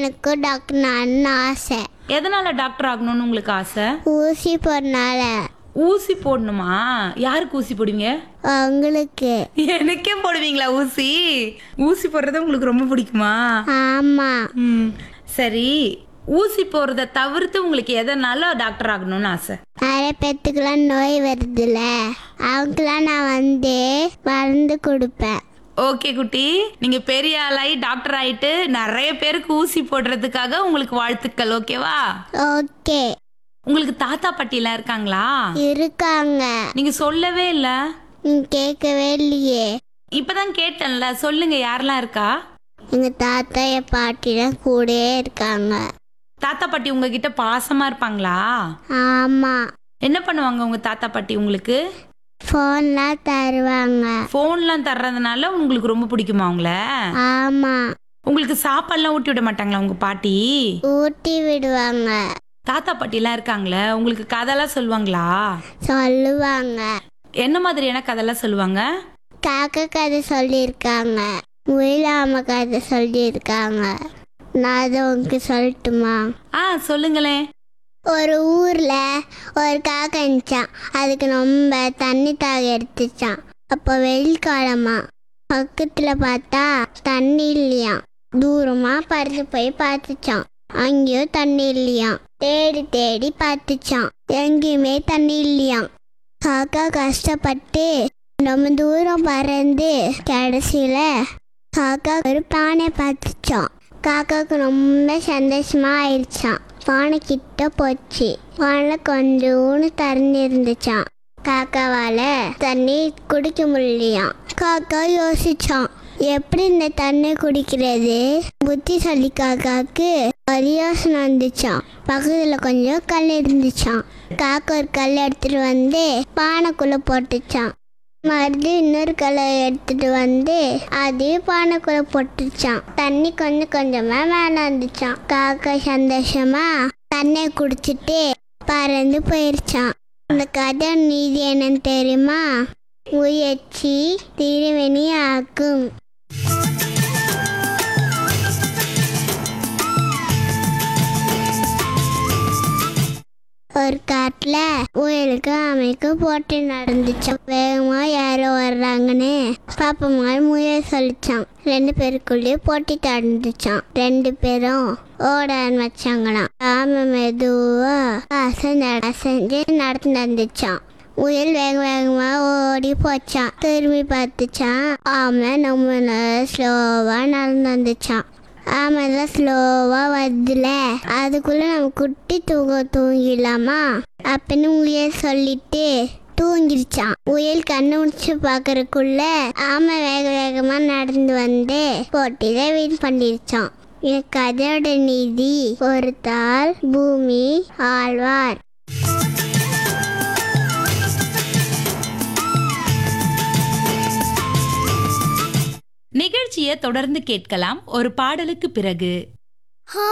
எனக்கு டாக்டர் நான் ஆசை எதனால டாக்டர் ஆகணும்னு உங்களுக்கு ஆசை ஊசி போடுறனால ஊசி போடணுமா யாருக்கு ஊசி போடுவீங்க உங்களுக்கு எனக்கே போடுவீங்களா ஊசி ஊசி போடுறது உங்களுக்கு ரொம்ப பிடிக்குமா ஆமாம் ம் சரி ஊசி போடுறத தவிர்த்து உங்களுக்கு எதனால டாக்டர் ஆகணும்னு ஆசை நிறைய பேத்துக்கெல்லாம் நோய் வருதுல்ல அவங்களாம் நான் வந்து மருந்து கொடுப்பேன் ஓகே குட்டி நீங்க பெரிய ஆளாகி டாக்டர் ஆயிட்டு நிறைய பேருக்கு ஊசி போடுறதுக்காக உங்களுக்கு வாழ்த்துக்கள் ஓகேவா ஓகே உங்களுக்கு தாத்தா பாட்டிலாம் இருக்காங்களா இருக்காங்க நீங்க சொல்லவே இல்ல நீ கேட்கவே இல்லையே இப்பதான் கேட்டேன்ல சொல்லுங்க யாரெல்லாம் இருக்கா எங்க தாத்தா என் பாட்டிலாம் கூடயே இருக்காங்க தாத்தா பாட்டி உங்ககிட்ட பாசமா இருப்பாங்களா ஆமா என்ன பண்ணுவாங்க உங்க தாத்தா பாட்டி உங்களுக்கு ஃபோன்லாம் தருவாங்க ஃபோன்லாம் தர்றதுனால உங்களுக்கு ரொம்ப பிடிக்குமா அவங்கள ஆமா உங்களுக்கு சாப்பாடுலாம் ஊட்டி விட மாட்டாங்களா உங்க பாட்டி ஊட்டி விடுவாங்க தாத்தா பாட்டிலாம் இருக்காங்களே உங்களுக்கு கதைலாம் சொல்லுவாங்களா சொல்லுவாங்க என்ன மாதிரியான கதைலாம் சொல்லுவாங்க காக்கா கதை சொல்லியிருக்காங்க முயலாம கதை சொல்லியிருக்காங்க நான் அதை உங்களுக்கு சொல்லட்டுமா ஆ சொல்லுங்களேன் ஒரு ஊர்ல ஒரு காக்கா இருந்துச்சான் அதுக்கு ரொம்ப தண்ணி தாக எடுத்துச்சான் அப்போ வெயில் காலமா பக்கத்துல பார்த்தா தண்ணி இல்லையாம் தூரமா பறந்து போய் பார்த்துச்சான் அங்கேயும் தண்ணி இல்லையாம் தேடி தேடி பார்த்துச்சான் எங்கேயுமே தண்ணி இல்லையாம் காக்கா கஷ்டப்பட்டு ரொம்ப தூரம் பறந்து கடைசியில காக்கா ஒரு பானை பார்த்துச்சான் காக்காவுக்கு ரொம்ப சந்தோஷமா ஆயிடுச்சான் பானை கிட்ட போச்சு பானை கொஞ்சோண்டு திறந்து இருந்துச்சான் காக்காவால தண்ணி குடிக்க முடியலையாம் காக்கா யோசிச்சான் எப்படி இந்த தண்ணி குடிக்கிறது புத்திசாலி காக்காவுக்கு ஒரு யோசனை வந்துச்சான் பக்கத்துல கொஞ்சம் கல் இருந்துச்சான் காக்கா ஒரு கல் எடுத்துட்டு வந்து பானைக்குள்ள போட்டுச்சான் மறுபடியும் இன்னொரு கல்லை எடுத்துட்டு வந்து அதையும் பானைக்குள்ள போட்டுச்சான் தண்ணி கொஞ்சம் கொஞ்சமா மேலே வந்துச்சான் காக்கா சந்தோஷமா தண்ணியை குடிச்சிட்டு பறந்து போயிருச்சான் இந்த கதை நீதி என்னன்னு தெரியுமா முயற்சி திருவெனி ஆக்கும் ஒரு காட்டுல முயலுக்கு அமைக்கு போட்டி நடந்துச்சான் வேகமா யாரோ வர்றாங்கன்னு பாப்பமா முயல் சொல்லிச்சான் ரெண்டு பேருக்குள்ளேயும் போட்டி நடந்துச்சான் ரெண்டு பேரும் ஓட ஆரம்பிச்சாங்களாம் ஆமை மெதுவா அசைஞ்சு அசைஞ்சு நடந்து நடந்துச்சான் முயல் வேக வேகமா ஓடி போச்சான் திரும்பி பார்த்துச்சான் ஆமை நம்ம ஸ்லோவா நடந்து வந்துச்சான் ஆமாம் ஸ்லோவாக வருதுல அதுக்குள்ளே நம்ம குட்டி தூங்க தூங்கிடலாமா அப்படின்னு முயல் சொல்லிட்டு தூங்கிருச்சான் முயல் கண்ணு முடிச்சு பார்க்கறதுக்குள்ள ஆமை வேக வேகமாக நடந்து வந்து போட்டியில வின் பண்ணிருச்சான் இந்த கதையோட நீதி பொறுத்தால் பூமி ஆழ்வார் நிகழ்ச்சியை தொடர்ந்து கேட்கலாம் ஒரு பாடலுக்கு பிறகு